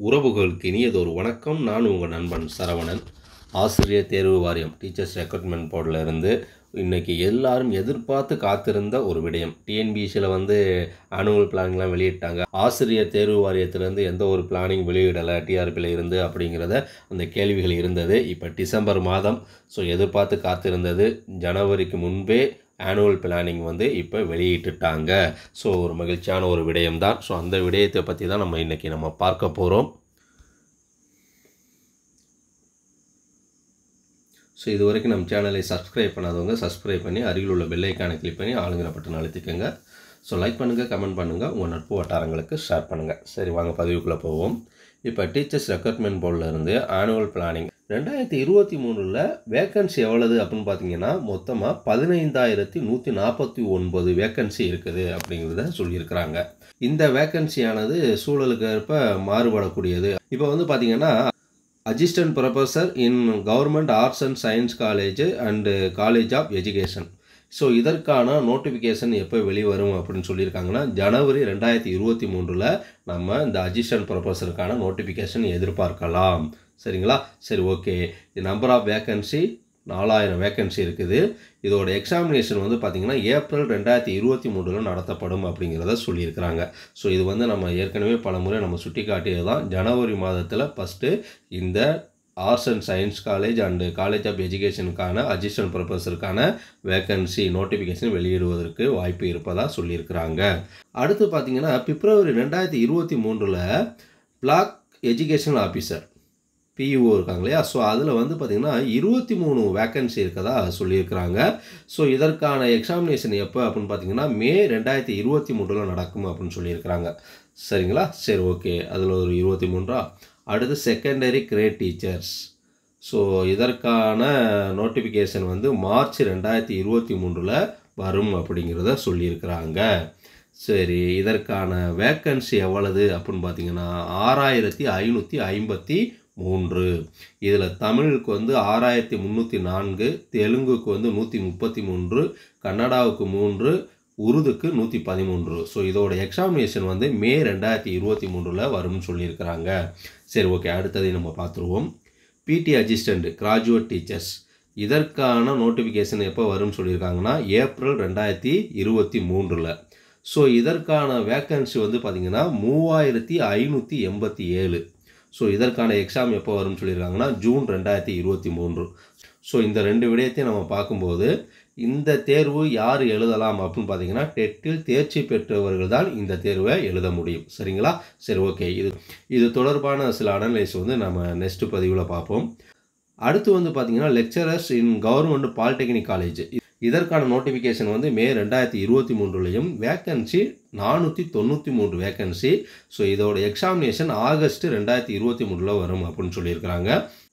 உறவுகளுக்கு இனியதொரு வணக்கம் நான் உங்கள் நண்பன் சரவணன் ஆசிரியர் தேர்வு வாரியம் டீச்சர்ஸ் ரெக்ரூட்மெண்ட் போர்டில் இருந்து இன்றைக்கி எல்லாரும் எதிர்பார்த்து காத்திருந்த ஒரு விடயம் டிஎன்பிசியில் வந்து ஆனுவல் பிளானிங்லாம் வெளியிட்டாங்க ஆசிரியர் தேர்வு வாரியத்திலேருந்து எந்த ஒரு பிளானிங் வெளியிடலை டிஆர்பியில் இருந்து அப்படிங்கிறத அந்த கேள்விகள் இருந்தது இப்போ டிசம்பர் மாதம் ஸோ எதிர்பார்த்து காத்திருந்தது ஜனவரிக்கு முன்பே ஆனுவல் பிளானிங் வந்து இப்போ வெளியிட்டுட்டாங்க ஸோ ஒரு மகிழ்ச்சியான ஒரு விடயம் தான் ஸோ அந்த விடயத்தை பற்றி தான் நம்ம இன்றைக்கி நம்ம பார்க்க போகிறோம் ஸோ இது வரைக்கும் நம்ம சேனலை சப்ஸ்கிரைப் பண்ணாதவங்க சப்ஸ்கிரைப் பண்ணி அருகில் உள்ள பெல் ஐக்கானை கிளிக் பண்ணி ஆளுங்கிற பட்டன் அழுத்திக்கோங்க ஸோ லைக் பண்ணுங்கள் கமெண்ட் பண்ணுங்கள் உங்கள் நட்பு வட்டாரங்களுக்கு ஷேர் பண்ணுங்கள் சரி வாங்க பதிவுக்குள்ளே போவோம் இப்போ டீச்சர்ஸ் ரெக்ரூட்மெண்ட் போர்டில் இருந்து ஆனுவல் பிளானிங் ரெண்டாயிரத்தி இருபத்தி மூணில் வேக்கன்சி எவ்வளவு அப்படின்னு பார்த்தீங்கன்னா மொத்தமாக பதினைந்தாயிரத்தி நூற்றி நாற்பத்தி ஒன்பது வேக்கன்சி இருக்குது அப்படிங்கிறத சொல்லியிருக்கிறாங்க இந்த வேக்கன்சியானது சூழலுக்கு ஏற்ப மாறுபடக்கூடியது இப்போ வந்து பார்த்தீங்கன்னா assistant professor in government arts and science college and college of education so இதற்கான நோட்டிஃபிகேஷன் எப்போ வெளிவரும் அப்படின்னு சொல்லியிருக்காங்கன்னா ஜனவரி ரெண்டாயிரத்தி இருபத்தி மூன்றில் நம்ம இந்த அசிஸ்டன்ட் ப்ரொஃபஸருக்கான நோட்டிஃபிகேஷன் எதிர்பார்க்கலாம் சரிங்களா சரி ஓகே நம்பர் ஆஃப் வேக்கன்சி நாலாயிரம் வேக்கன்சி இருக்குது இதோட எக்ஸாமினேஷன் வந்து பார்த்திங்கன்னா ஏப்ரல் ரெண்டாயிரத்தி இருபத்தி மூணில் நடத்தப்படும் அப்படிங்கிறத சொல்லியிருக்கிறாங்க ஸோ இது வந்து நம்ம ஏற்கனவே பல முறை நம்ம சுட்டி காட்டியது தான் ஜனவரி மாதத்தில் ஃபஸ்ட்டு இந்த arts and science college and college of எஜுகேஷனுக்கான அசிஸ்டன்ட் ப்ரொஃபஸருக்கான வேக்கன்சி நோட்டிஃபிகேஷன் வெளியிடுவதற்கு வாய்ப்பு இருப்பதாக சொல்லியிருக்கிறாங்க அடுத்து பார்த்தீங்கன்னா பிப்ரவரி ரெண்டாயிரத்தி இருபத்தி மூன்றில் பிளாக் எஜுகேஷனல் ஆஃபீஸர் பிஇஓ இருக்காங்க இல்லையா ஸோ அதில் வந்து பார்த்திங்கன்னா இருபத்தி மூணு வேக்கன்சி இருக்கதா சொல்லியிருக்கிறாங்க ஸோ இதற்கான எக்ஸாமினேஷன் எப்போ அப்படின்னு பார்த்தீங்கன்னா மே ரெண்டாயிரத்தி இருபத்தி மூணில் நடக்கும் அப்படின்னு சொல்லியிருக்கிறாங்க சரிங்களா சரி ஓகே அதில் ஒரு இருபத்தி மூன்றா அடுத்து செகண்டரி கிரேட் டீச்சர்ஸ் ஸோ இதற்கான நோட்டிஃபிகேஷன் வந்து மார்ச் ரெண்டாயிரத்தி இருபத்தி மூன்றில் வரும் அப்படிங்கிறத சொல்லியிருக்கிறாங்க சரி இதற்கான வேக்கன்சி எவ்வளவு அப்படின்னு பார்த்தீங்கன்னா ஆறாயிரத்தி ஐநூற்றி ஐம்பத்தி மூன்று இதில் தமிழுக்கு வந்து ஆறாயிரத்தி முந்நூற்றி நான்கு தெலுங்குக்கு வந்து நூற்றி முப்பத்தி மூன்று கன்னடாவுக்கு மூன்று உருதுக்கு நூற்றி பதிமூன்று ஸோ இதோட எக்ஸாமினேஷன் வந்து மே ரெண்டாயிரத்தி இருபத்தி மூன்றில் வரும்னு சொல்லியிருக்கிறாங்க சரி ஓகே அடுத்ததை நம்ம பார்த்துருவோம் பிடி அசிஸ்டண்ட் கிராஜுவேட் டீச்சர்ஸ் இதற்கான நோட்டிஃபிகேஷன் எப்போ வரும்னு சொல்லியிருக்காங்கன்னா ஏப்ரல் ரெண்டாயிரத்தி இருபத்தி மூன்றில் ஸோ இதற்கான வேக்கன்சி வந்து பார்த்திங்கன்னா மூவாயிரத்தி ஐநூற்றி எண்பத்தி ஏழு ஸோ இதற்கான எக்ஸாம் எப்போ வரும்னு சொல்லியிருக்காங்கன்னா ஜூன் ரெண்டாயிரத்தி இருபத்தி மூன்று ஸோ இந்த ரெண்டு விடயத்தையும் நம்ம பார்க்கும்போது இந்த தேர்வு யார் எழுதலாம் அப்படின்னு பார்த்தீங்கன்னா டெட்டில் தேர்ச்சி பெற்றவர்கள் தான் இந்த தேர்வை எழுத முடியும் சரிங்களா சரி ஓகே இது இது தொடர்பான சில அனலைஸ் வந்து நம்ம நெக்ஸ்ட் பதிவில் பார்ப்போம் அடுத்து வந்து பார்த்தீங்கன்னா lecturers in government polytechnic college இதற்கான நோட்டிஃபிகேஷன் வந்து மே ரெண்டாயிரத்தி இருபத்தி மூன்றுலையும் வேக்கன்சி நானூற்றி தொண்ணூற்றி மூன்று வேக்கன்சி ஸோ இதோட எக்ஸாமினேஷன் ஆகஸ்ட் ரெண்டாயிரத்தி இருபத்தி மூணில் வரும் அப்படின்னு சொல்லியிருக்கிறாங்க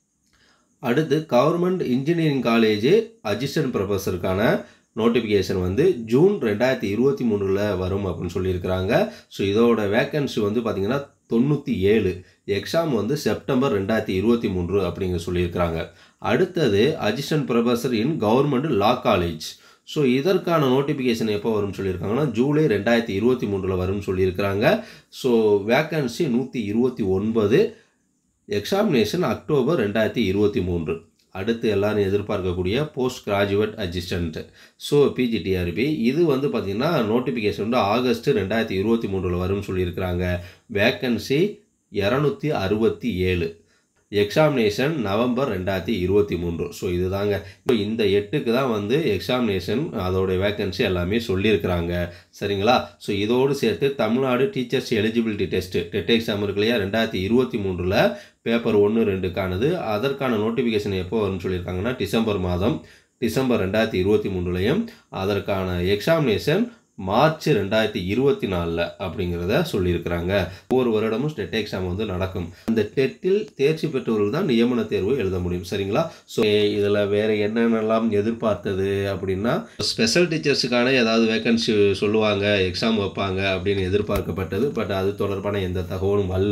அடுத்து கவர்மெண்ட் இன்ஜினியரிங் காலேஜ் அசிஸ்டன்ட் ப்ரொஃபஸருக்கான நோட்டிஃபிகேஷன் வந்து ஜூன் ரெண்டாயிரத்தி இருபத்தி மூணில் வரும் அப்படின்னு சொல்லியிருக்கிறாங்க ஸோ இதோட வேக்கன்சி வந்து பார்த்திங்கன்னா தொண்ணூற்றி ஏழு எக்ஸாம் வந்து செப்டம்பர் ரெண்டாயிரத்தி இருபத்தி மூன்று அப்படிங்க சொல்லியிருக்கிறாங்க அடுத்தது assistant professor in government law college so இதற்கான நோட்டிஃபிகேஷன் எப்போ வரும்னு சொல்லியிருக்காங்கன்னா ஜூலை ரெண்டாயிரத்தி இருபத்தி மூன்றில் வரும்னு சொல்லியிருக்கிறாங்க ஸோ வேக்கன்சி நூற்றி இருபத்தி ஒன்பது எக்ஸாமினேஷன் அக்டோபர் ரெண்டாயிரத்தி இருபத்தி மூன்று அடுத்து எல்லாரும் எதிர்பார்க்கக்கூடிய post graduate assistant so PGTRB இது வந்து பார்த்திங்கன்னா நோட்டிஃபிகேஷன் வந்து ஆகஸ்ட் ரெண்டாயிரத்தி இருபத்தி மூன்றில் வரும்னு சொல்லியிருக்கிறாங்க வேக்கன்சி இரநூத்தி அறுபத்தி ஏழு எக்ஸாமினேஷன் நவம்பர் ரெண்டாயிரத்தி இருபத்தி மூன்று ஸோ இதுதாங்க இப்போ இந்த எட்டுக்கு தான் வந்து எக்ஸாமினேஷன் அதோட வேக்கன்சி எல்லாமே சொல்லியிருக்கிறாங்க சரிங்களா ஸோ இதோடு சேர்த்து Tamil Nadu teachers eligibility test TET exam இருக்கு இல்லையா ரெண்டாயிரத்தி இருபத்தி மூன்றில் பேப்பர் ஒன்று ரெண்டுக்கானது அதற்கான நோட்டிஃபிகேஷன் எப்போ வரும்னு சொல்லியிருக்காங்கன்னா டிசம்பர் மாதம் டிசம்பர் ரெண்டாயிரத்தி இருபத்தி மூணுலையும் அதற்கான எக்ஸாமினேஷன் மார்ச் ரெண்டாயிரத்தி இருபத்தி நாலில் அப்படிங்கிறத சொல்லியிருக்கிறாங்க ஒவ்வொரு வருடமும் டெட் எக்ஸாம் வந்து நடக்கும் அந்த டெட்டில் தேர்ச்சி பெற்றவர்கள் தான் நியமன தேர்வு எழுத முடியும் சரிங்களா ஸோ இதில் வேறு என்னென்னலாம் எதிர்பார்த்தது அப்படின்னா ஸ்பெஷல் டீச்சர்ஸுக்கான ஏதாவது வேக்கன்சி சொல்லுவாங்க எக்ஸாம் வைப்பாங்க அப்படின்னு எதிர்பார்க்கப்பட்டது பட் அது தொடர்பான எந்த தகவலும் வரல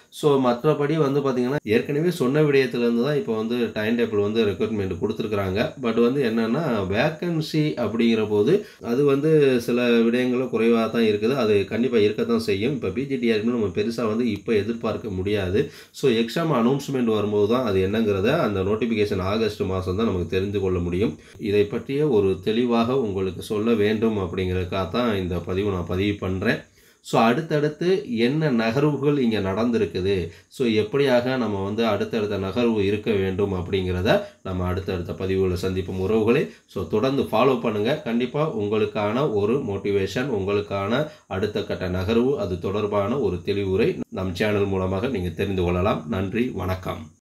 ஸோ மற்றபடி வந்து பார்த்திங்கன்னா ஏற்கனவே சொன்ன விடயத்துலேருந்து தான் இப்போ வந்து டைம் டேபிள் வந்து ரெக்ரூட்மெண்ட் கொடுத்துருக்குறாங்க பட் வந்து என்னென்னா வேக்கன்சி அப்படிங்கிற போது அது வந்து சில விடயங்களும் குறைவாக தான் இருக்குது அது கண்டிப்பாக இருக்க தான் செய்யும் இப்போ பிஜிடிஆர்னு நம்ம பெருசாக வந்து இப்போ எதிர்பார்க்க முடியாது ஸோ எக்ஸாம் அனௌன்ஸ்மெண்ட் வரும்போது தான் அது என்னங்கிறத அந்த நோட்டிஃபிகேஷன் ஆகஸ்ட் மாதம் தான் நமக்கு தெரிந்து கொள்ள முடியும் இதை பற்றிய ஒரு தெளிவாக உங்களுக்கு சொல்ல வேண்டும் அப்படிங்கிறதுக்காக தான் இந்த பதிவு நான் பதிவு பண்ணுறேன் ஸோ அடுத்தடுத்து என்ன நகர்வுகள் இங்கே நடந்திருக்குது ஸோ எப்படியாக நம்ம வந்து அடுத்தடுத்த நகர்வு இருக்க வேண்டும் அப்படிங்கிறத நம்ம அடுத்தடுத்த பதிவுகளில் சந்திப்போம் உறவுகளை ஸோ தொடர்ந்து ஃபாலோ பண்ணுங்கள் கண்டிப்பாக உங்களுக்கான ஒரு மோட்டிவேஷன் உங்களுக்கான அடுத்த கட்ட நகர்வு அது தொடர்பான ஒரு தெளிவுரை நம் சேனல் மூலமாக நீங்கள் தெரிந்து கொள்ளலாம் நன்றி வணக்கம்